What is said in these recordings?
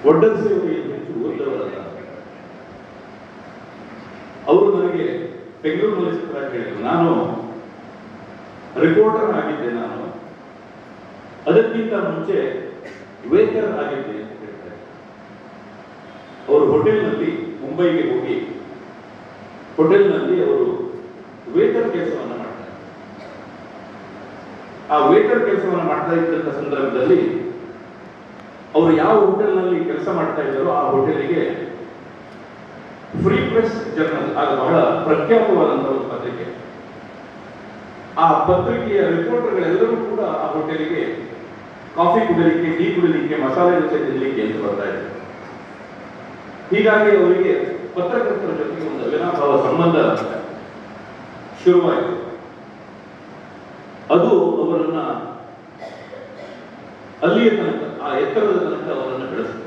ಒಡ್ಡನ್ಸಿ ಅವರಿಗೆ ಹೆಚ್ಚು ಓದಿದವರಲ್ಲ ಅವರು ನನಗೆ ಬೆಂಗಳೂರಿನಲ್ಲಿ ಸಿಕ್ಕಾಗ ಹೇಳಿದ್ರು ನಾನು ರಿಪೋರ್ಟರ್ ಆಗಿದ್ದೆ ನಾನು ಅದಕ್ಕಿಂತ ಮುಂಚೆ ವೇಟರ್ ಆಗಿದ್ದೆ ಅಂತ ಹೇಳ್ತಾರೆ ಅವರು ಹೋಟೆಲ್ನಲ್ಲಿ ಮುಂಬೈಗೆ ಹೋಗಿ ಹೋಟೆಲ್ನಲ್ಲಿ ಅವರು ವೇಟರ್ ಕೆಲಸವನ್ನು ಮಾಡ್ತಾರೆ ಆ ವೇಟರ್ ಕೆಲಸವನ್ನು ಮಾಡ್ತಾ ಇದ್ದಂಥ ಸಂದರ್ಭದಲ್ಲಿ ಅವರು ಯಾವ ಹೋಟೆಲ್ನಲ್ಲಿ ಕೆಲಸ ಮಾಡ್ತಾ ಇದ್ದಾರೋ ಆ ಹೋಟೆಲಿಗೆ ಫ್ರೀ ಪ್ರೆಸ್ ಜರ್ನಲ್ ಆಗ ಬಹಳ ಪ್ರಖ್ಯಾತವಾದಂತಹ ಒಂದು ಪತ್ರಿಕೆ ಆ ಪತ್ರಿಕೆಯ ರಿಪೋರ್ಟರ್ಗಳೆಲ್ಲರೂ ಕೂಡ ಆ ಹೋಟೆಲಿಗೆ ಕಾಫಿ ಕುಡಿಲಿಕ್ಕೆ ಟೀ ಕುಡಿಲಿಕ್ಕೆ ಮಸಾಲೆ ದೋಸೆ ತಿನ್ನಲಿಕ್ಕೆ ಅಂತ ಬರ್ತಾ ಇದ್ದಾರೆ ಹೀಗಾಗಿ ಅವರಿಗೆ ಪತ್ರಕರ್ತರ ಜೊತೆಗೆ ಒಂದು ಅವಿನಾಭಾವ ಸಂಬಂಧ ಶುರುವಾಯಿತು ಅದು ಅವರನ್ನ ಅಲ್ಲಿಯ ತನಕ ಆ ಎತ್ತರದ ತನಕ ಅವರನ್ನು ಬೆಳೆಸಿತು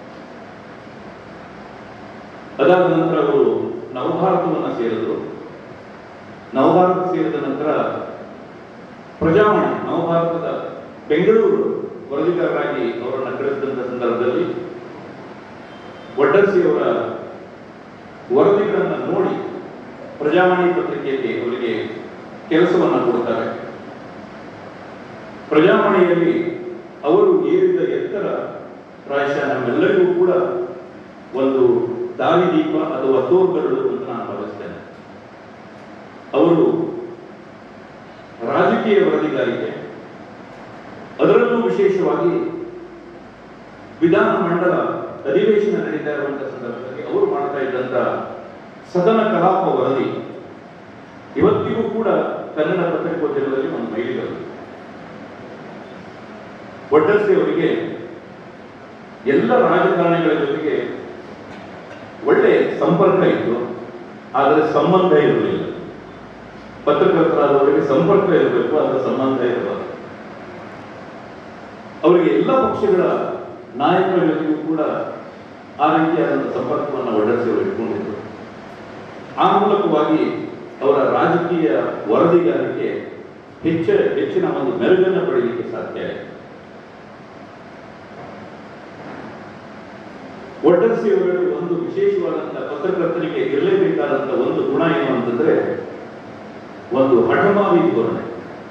ಅದಾದ ನಂತರ ಅವರು ನವಭಾರತವನ್ನು ಸೇರಿದರು ನವಭಾರತ ಸೇರಿದ ನಂತರ ಪ್ರಜಾವಾಣಿ ನವಭಾರತದ ಬೆಂಗಳೂರು ವರದಿಗಾರರಾಗಿ ಅವರನ್ನು ಕರೆಸಿದಂಥ ಸಂದರ್ಭದಲ್ಲಿ ವಡ್ಡರ್ಸಿ ಅವರ ವರದಿಗಳನ್ನು ನೋಡಿ ಪ್ರಜಾವಾಣಿ ಪತ್ರಿಕೆಯಲ್ಲಿ ಅವರಿಗೆ ಕೆಲಸವನ್ನು ಕೊಡ್ತಾರೆ ಪ್ರಜಾವಾಣಿಯಲ್ಲಿ ಅವರು ಏರಿದ ಎತ್ತರ ಪ್ರಾಯಶಃ ನಮ್ಮೆಲ್ಲರಿಗೂ ಕೂಡ ಒಂದು ದಾರಿದೀಪ ಅಥವಾ ತೋರ್ಗರಳು ಅಂತ ನಾನು ಭಾವಿಸ್ತೇನೆ ಅವರು ರಾಜಕೀಯ ವರದಿಗಾರಿಕೆ ಅದರಲ್ಲೂ ವಿಶೇಷವಾಗಿ ವಿಧಾನ ಮಂಡಲ ಅಧಿವೇಶನ ನಡೀತಾ ಇರುವಂತಹ ಸಂದರ್ಭದಲ್ಲಿ ಅವರು ಮಾಡ್ತಾ ಇದ್ದಂತ ಸದನ ಕಲಾಪ ವರದಿ ಇವತ್ತಿಗೂ ಕೂಡ ಕನ್ನಡ ಪತ್ರಿಕೋದ್ಯಮದಲ್ಲಿ ಒಂದು ಮೈಲಿಗಲ್ಲು ಒಡ್ಡರ್ಸಿ ಅವರಿಗೆ ಎಲ್ಲ ರಾಜಕಾರಣಿಗಳ ಜೊತೆಗೆ ಒಳ್ಳೆ ಸಂಪರ್ಕ ಇತ್ತು ಆದರೆ ಸಂಬಂಧ ಇರಲಿಲ್ಲ ಪತ್ರಕರ್ತರಾದವರಿಗೆ ಸಂಪರ್ಕ ಇರಬೇಕು ಅದರ ಸಂಬಂಧ ಇರಬಾರದು ಅವರಿಗೆ ಎಲ್ಲ ಪಕ್ಷಗಳ ನಾಯಕರ ಜೊತೆಗೂ ಕೂಡ ಆ ರೀತಿಯಾದಂಥ ಸಂಪರ್ಕವನ್ನು ಒಡ್ಡರ್ಸಿ ಅವರು ಇಟ್ಕೊಂಡಿದ್ರು ಆ ಮೂಲಕವಾಗಿ ಅವರ ರಾಜಕೀಯ ವರದಿಗಾರಿಕೆ ಹೆಚ್ಚ ಹೆಚ್ಚಿನ ಒಂದು ಮೆರುಗನ್ನು ಪಡೆಯಲಿಕ್ಕೆ ಸಾಧ್ಯ ಆಯಿತು ಒಡ್ಡರ್ಸಿ ಅವರಲ್ಲಿ ಒಂದು ವಿಶೇಷವಾದಂತಹ ಪತ್ರಕರ್ತರಿಗೆ ಇರಲೇಬೇಕಾದಂತಹ ಒಂದು ಗುಣ ಏನು ಅಂತಂದ್ರೆ ಒಂದು ಹಠಮಾರಿ ಧೋರಣೆ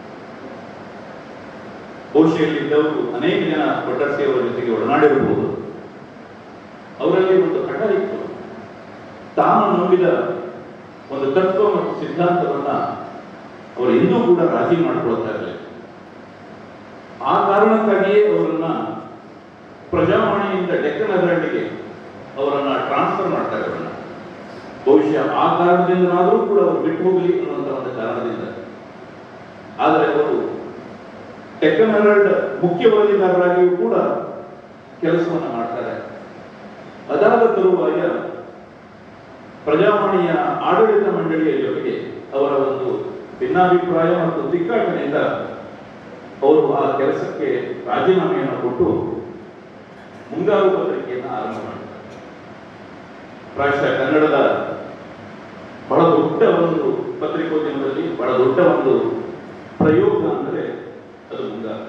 ಬಹುಶಃ ಇಲ್ಲಿದ್ದವರು ಅನೇಕ ಜನ ಒಡ್ಡರ್ಸಿ ಅವರ ಜೊತೆಗೆ ಒಡನಾಡಿರಬಹುದು ಅವರಲ್ಲಿ ಒಂದು ಹಠ ಇತ್ತು ತಾನು ನಂಬಿದ ಒಂದು ತತ್ವ ಮತ್ತು ಸಿದ್ಧಾಂತವನ್ನ ಅವರು ಎಂದೂ ಕೂಡ ರಾಜಿ ಮಾಡಿಕೊಳ್ತಾ ಇರಲಿಲ್ಲ ಆ ಕಾರಣಕ್ಕಾಗಿಯೇ ಅವರನ್ನ ಪ್ರಜಾವಾಣಿಯಿಂದ ಡೆಕ್ಕನ್ ಹೆರಾಲ್ಡ್ಗೆ ಅವರನ್ನ ಟ್ರಾನ್ಸ್ಫರ್ ಮಾಡ್ತಾರೆ ಅವರನ್ನ ಬಹುಶಃ ಆ ಕಾರಣದಿಂದನಾದರೂ ಕೂಡ ಅವರು ಬಿಟ್ಟು ಹೋಗಲಿ ಅನ್ನುವಂಥ ಒಂದು ಕಾರಣದಿಂದ ಆದರೆ ಅವರು ಡೆಕ್ಕನ್ ಹೆರಾಲ್ಡ್ ಮುಖ್ಯ ವರದಿಗಾರರಾಗಿಯೂ ಕೂಡ ಕೆಲಸವನ್ನು ಮಾಡ್ತಾರೆ ಅದಾದ ತರುವಾಯ ಪ್ರಜಾವಾಣಿಯ ಆಡಳಿತ ಮಂಡಳಿಯ ಜೊತೆಗೆ ಅವರ ಒಂದು ಭಿನ್ನಾಭಿಪ್ರಾಯ ಮತ್ತು ತಿಕ್ಕಾಟದಿಂದ ಅವರು ಆ ಕೆಲಸಕ್ಕೆ ರಾಜೀನಾಮೆಯನ್ನು ಕೊಟ್ಟು ಮುಂಗಾರು ಪತ್ರಿಕೆಯನ್ನು ಆರಂಭ ಮಾಡ್ತಾರೆ ಪ್ರಾಯಶಃ ಕನ್ನಡದ ಬಹಳ ದೊಡ್ಡ ಒಂದು ಪತ್ರಿಕೋದ್ಯಮದಲ್ಲಿ ಬಹಳ ದೊಡ್ಡ ಒಂದು ಪ್ರಯೋಗ ಅಂದರೆ ಅದು ಮುಂಗಾರು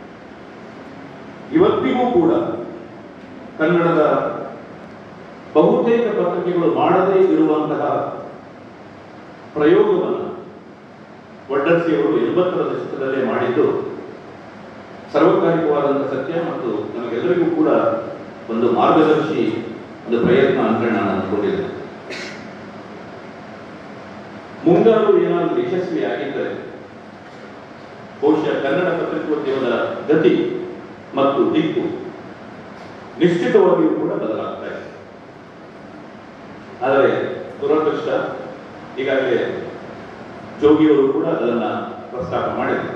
ಇವತ್ತಿಗೂ ಕೂಡ ಕನ್ನಡದ ಬಹುತೇಕ ಪತ್ರಿಕೆಗಳು ಮಾಡದೇ ಇರುವಂತಹ ಪ್ರಯೋಗವನ್ನು ಒಡ್ಡರ್ಸಿ ಅವರು ಎಂಬತ್ತರ ದಶಕದಲ್ಲೇ ಮಾಡಿದ್ದು ಸರ್ವಕಾಲಿಕವಾದಂತಹ ಸತ್ಯ ಮತ್ತು ನಮಗೆಲ್ಲರಿಗೂ ಕೂಡ ಒಂದು ಮಾರ್ಗದರ್ಶಿ ಒಂದು ಪ್ರಯತ್ನ ಅಂತ ನಾನು ಅಂದ್ಕೊಂಡಿದ್ದೇನೆ ಮುಂಗಾರು ಏನಾದರೂ ಯಶಸ್ವಿ ಆಗಿದ್ದರೆ ಬಹುಶಃ ಕನ್ನಡ ಪತ್ರಿಕೋದ್ಯಮದ ಗತಿ ಮತ್ತು ದಿಕ್ಕು ನಿಶ್ಚಿತವಾಗಿಯೂ ಕೂಡ ಬದಲಾಗ್ತಾ ಇದೆ ಆದರೆ ದುರದೃಷ್ಟ ಈಗಾಗಲೇ ಜೋಗಿಯವರು ಕೂಡ ಅದನ್ನ ಪ್ರಸ್ತಾಪ ಮಾಡಿದರು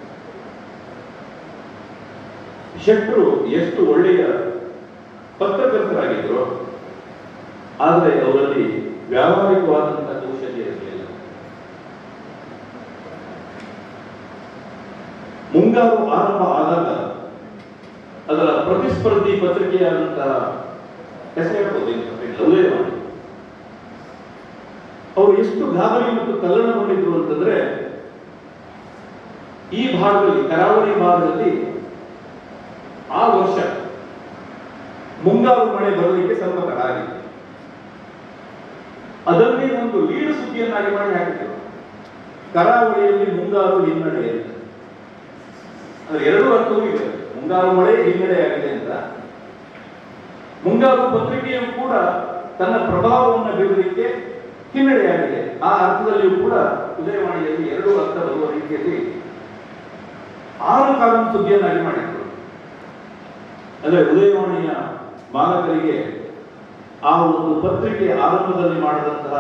ಶೆಟ್ಟರು ಎಷ್ಟು ಒಳ್ಳೆಯ ಪತ್ರಕರ್ತರಾಗಿದ್ರು ಆದರೆ ಅವರಲ್ಲಿ ವ್ಯಾವಹಾರಿಕವಾದಂತಹ ಕೌಶಲ್ಯ ಇರಲಿಲ್ಲ ಮುಂಗಾರು ಆರಂಭ ಆದಾಗ ಅದರ ಪ್ರತಿಸ್ಪರ್ಧಿ ಪತ್ರಿಕೆಯಾದಂತಹ ಹೆಸರು ಲವಲೇವಾಣಿ ಅವರು ಎಷ್ಟು ಗಾಬರಿ ಮತ್ತು ತಲ್ಲಣಗೊಂಡಿದ್ರು ಅಂತಂದ್ರೆ ಈ ಭಾಗದಲ್ಲಿ ಕರಾವಳಿ ಭಾಗದಲ್ಲಿ ಆ ವರ್ಷ ಮುಂಗಾರು ಮಳೆ ಬರಲಿಕ್ಕೆ ಸ್ವಲ್ಪ ತಡ ಆಗಿದೆ ಅದನ್ನೇ ಒಂದು ಲೀಡ್ ಸುದ್ದಿಯನ್ನಾಗಿ ಮಾಡಿ ಹಾಕಿದ್ರು ಕರಾವಳಿಯಲ್ಲಿ ಮುಂಗಾರು ಹಿನ್ನಡೆ ಅಂತ ಅಂದ್ರೆ ಎರಡೂ ಅರ್ಥವೂ ಇದೆ ಮುಂಗಾರು ಮಳೆ ಹಿನ್ನಡೆ ಆಗಿದೆ ಅಂತ ಮುಂಗಾರು ಪತ್ರಿಕೆಯು ಕೂಡ ತನ್ನ ಪ್ರಭಾವವನ್ನು ಬೀರಲಿಕ್ಕೆ ಹಿನ್ನಡೆಯಾಗಿದೆ ಆ ಅರ್ಥದಲ್ಲಿಯೂ ಕೂಡ ಉದಯವಾಣಿಯಲ್ಲಿ ಎರಡು ಅರ್ಥ ಬರುವ ರೀತಿಯಲ್ಲಿ ಆರು ಕಾಲಂ ಸುದ್ದಿಯನ್ನಾಗಿ ಮಾಡಿದ್ರು ಅಂದ್ರೆ ಉದಯವಾಣಿಯ ಮಾಲಕರಿಗೆ ಆ ಒಂದು ಪತ್ರಿಕೆ ಆರಂಭದಲ್ಲಿ ಮಾಡಿದಂತಹ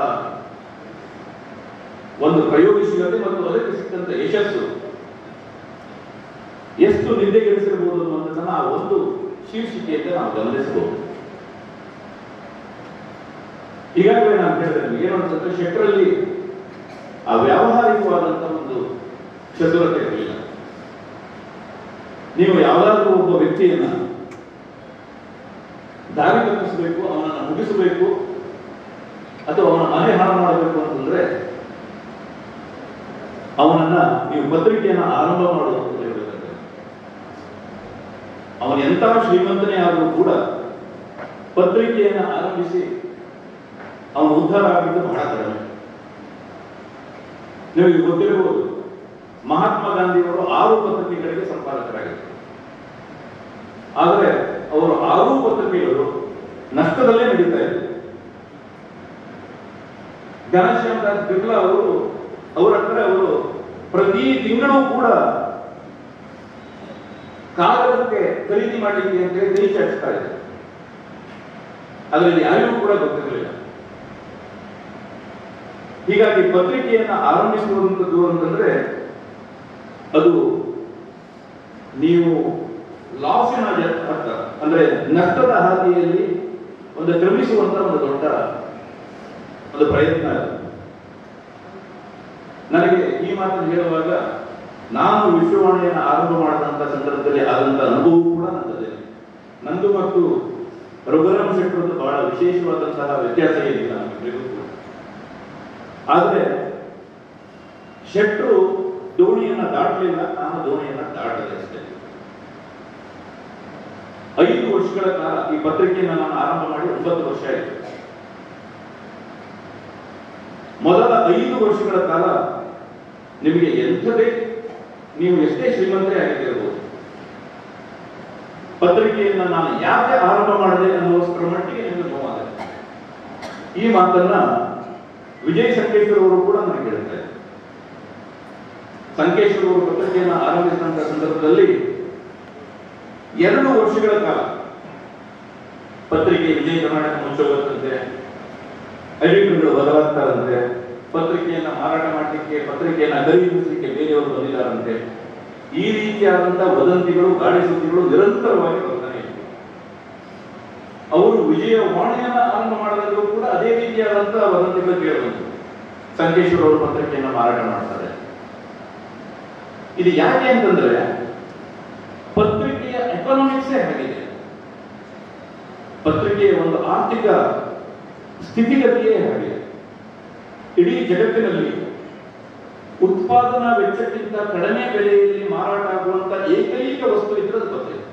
ಒಂದು ಪ್ರಯೋಗಶೀಲತೆ ಮತ್ತು ಅದಕ್ಕೆ ಸಿಕ್ಕಂತ ಯಶಸ್ಸು ಎಷ್ಟು ನಿದ್ದೆಗೆಡಿಸಿರಬಹುದು ಅನ್ನುವಂಥದ್ದನ್ನ ಆ ಒಂದು ಶೀರ್ಷಿಕೆಯಿಂದ ನಾವು ಗಮನಿಸಬಹುದು ಈಗಾಗಲೇ ನಾನು ಹೇಳಿದೆ ನಿಮಗೆ ಏನು ಅಂತಂದ್ರೆ ಶೆಟ್ಟರಲ್ಲಿ ಆ ವ್ಯಾವಹಾರಿಕವಾದಂತ ಒಂದು ಚತುರತೆ ಇರಲಿಲ್ಲ ನೀವು ಯಾವುದಾದ್ರೂ ಒಬ್ಬ ವ್ಯಕ್ತಿಯನ್ನ ದಾರಿ ತಪ್ಪಿಸಬೇಕು ಅವನನ್ನು ಮುಗಿಸಬೇಕು ಅಥವಾ ಅವನ ಮನೆ ಹಾಳು ಮಾಡಬೇಕು ಅಂತಂದ್ರೆ ಅವನನ್ನ ನೀವು ಪತ್ರಿಕೆಯನ್ನ ಆರಂಭ ಮಾಡುವುದು ಅಂತ ಹೇಳಬೇಕಾದ್ರೆ ಅವನ ಎಂತ ಶ್ರೀಮಂತನೇ ಆದರೂ ಕೂಡ ಪತ್ರಿಕೆಯನ್ನ ಆರಂಭಿಸಿ ಅವನು ಉದ್ಧಾರ ಆಗಿದ್ದು ಬಹಳ ಕಡಿಮೆ ನಿಮಗೆ ಗೊತ್ತಿರಬಹುದು ಮಹಾತ್ಮ ಗಾಂಧಿಯವರು ಆರು ಪತ್ರಿಕೆಗಳಿಗೆ ಸಂಪಾದಕರಾಗಿದ್ದರು ಆದರೆ ಅವರು ಆರು ಪತ್ರಿಕೆಗಳು ನಷ್ಟದಲ್ಲೇ ನಡೀತಾ ಇದ್ರು ಘನಶ್ಯಾಮ್ ದಾಸ್ ಬಿರ್ಲಾ ಅವರು ಅವರ ಹತ್ರ ಅವರು ಪ್ರತಿ ತಿಂಗಳು ಕೂಡ ಕಾಗದಕ್ಕೆ ಖರೀದಿ ಮಾಡಲಿಕ್ಕೆ ಅಂತ ಹೇಳಿ ಕೈ ಚಾಚಿಸ್ತಾ ಇದ್ದಾರೆ ಅದರಲ್ಲಿ ಯಾರಿಗೂ ಕೂಡ ಗೊತ್ತಿರಲಿಲ್ಲ ಹೀಗಾಗಿ ಪತ್ರಿಕೆಯನ್ನ ಆರಂಭಿಸುವಂಥದ್ದು ಅಂತಂದ್ರೆ ಅದು ನೀವು ಲಾಸಿನ ಅರ್ಥ ಅಂದ್ರೆ ನಷ್ಟದ ಹಾದಿಯಲ್ಲಿ ಒಂದು ಕ್ರಮಿಸುವಂತ ಒಂದು ದೊಡ್ಡ ಒಂದು ಪ್ರಯತ್ನ ಅದು ನನಗೆ ಈ ಮಾತನ್ನು ಹೇಳುವಾಗ ನಾನು ವಿಶ್ವವಾಣಿಯನ್ನು ಆರಂಭ ಮಾಡಿದಂತ ಸಂದರ್ಭದಲ್ಲಿ ಆದಂತ ಅನುಭವ ಕೂಡ ನನ್ನದೇ ನಂದು ಮತ್ತು ರಘುರಾಮ್ ಶೆಟ್ಟರದ್ದು ಬಹಳ ವಿಶೇಷವಾದಂತಹ ವ್ಯತ್ಯಾಸ ಏನಿಲ್ಲ ನಮಗಿಬ್ಬರಿಗೂ ಕೂಡ ಆದರೆ ಶೆಟ್ಟರು ದೋಣಿಯನ್ನ ದಾಟಲಿಲ್ಲ ನಾನು ದೋಣಿಯನ್ನ ದಾಟದೆ ಅಷ್ಟೇ ಐದು ವರ್ಷಗಳ ಕಾಲ ಈ ಪತ್ರಿಕೆಯನ್ನು ನಾನು ಆರಂಭ ಮಾಡಿ ಒಂಬತ್ತು ವರ್ಷ ಆಯಿತು ಮೊದಲ ಐದು ವರ್ಷಗಳ ಕಾಲ ನಿಮಗೆ ಎಂಥದೇ ನೀವು ಎಷ್ಟೇ ಶ್ರೀಮಂತರೇ ಆಗಿರಬಹುದು ಪತ್ರಿಕೆಯನ್ನ ನಾನು ಯಾಕೆ ಆರಂಭ ಮಾಡಿದೆ ಅನ್ನುವಷ್ಟರ ಮಟ್ಟಿಗೆ ನಿಮಗೆ ನೋವಾದ ಈ ಮಾತನ್ನ ವಿಜಯ್ ಸಂಕೇಶ್ವರ್ ಅವರು ಕೂಡ ನನಗೆ ಹೇಳ್ತಾರೆ ಸಂಕೇಶ್ವರ್ ಅವರು ಪತ್ರಿಕೆಯನ್ನು ಆರಂಭಿಸಿದಂತಹ ಸಂದರ್ಭದಲ್ಲಿ ಎರಡು ವರ್ಷಗಳ ಕಾಲ ಪತ್ರಿಕೆ ವಿಜಯ ಕರ್ನಾಟಕ ಮುಚ್ಚೋಗುತ್ತಂತೆ ಎಡಿಟರ್ಗಳು ಬದಲಾಗ್ತಾರಂತೆ ಪತ್ರಿಕೆಯನ್ನ ಮಾರಾಟ ಮಾಡಲಿಕ್ಕೆ ಪತ್ರಿಕೆಯನ್ನ ಖರೀದಿಸಲಿಕ್ಕೆ ಬೇರೆಯವರು ಬಂದಿದ್ದಾರಂತೆ ಈ ರೀತಿಯಾದಂತಹ ವದಂತಿಗಳು ಗಾಳಿ ಸುದ್ದಿಗಳು ನಿರಂತರವಾಗಿ ಬರ್ತಾನೆ ಇತ್ತು ಅವರು ವಿಜಯ ವಾಣಿಯನ್ನ ಆರಂಭ ಮಾಡಿದಾಗಲೂ ಕೂಡ ಅದೇ ರೀತಿಯಾದಂತಹ ವದಂತಿಗಳು ಕೇಳಬಂತು ಸಂಕೇಶ್ವರ ಅವರು ಪತ್ರಿಕೆಯನ್ನ ಮಾರಾಟ ಮಾಡ್ತಾರೆ ಇದು ಯಾಕೆ ಅಂತಂದ್ರೆ ಪತ್ರಿಕೆಯ ಎಕನಾಮಿಕ್ಸೇ ಆಗಿದೆ ಪತ್ರಿಕೆಯ ಒಂದು ಆರ್ಥಿಕ ಸ್ಥಿತಿಗತಿಯೇ ಹಾಗೆ ಇಡೀ ಜಗತ್ತಿನಲ್ಲಿ ಉತ್ಪಾದನಾ ವೆಚ್ಚಕ್ಕಿಂತ ಕಡಿಮೆ ಬೆಲೆಯಲ್ಲಿ ಮಾರಾಟ ಆಗುವಂತ ಏಕೈಕ ವಸ್ತು ಇದ್ರೆ ಅದು ಪತ್ರಿಕೆ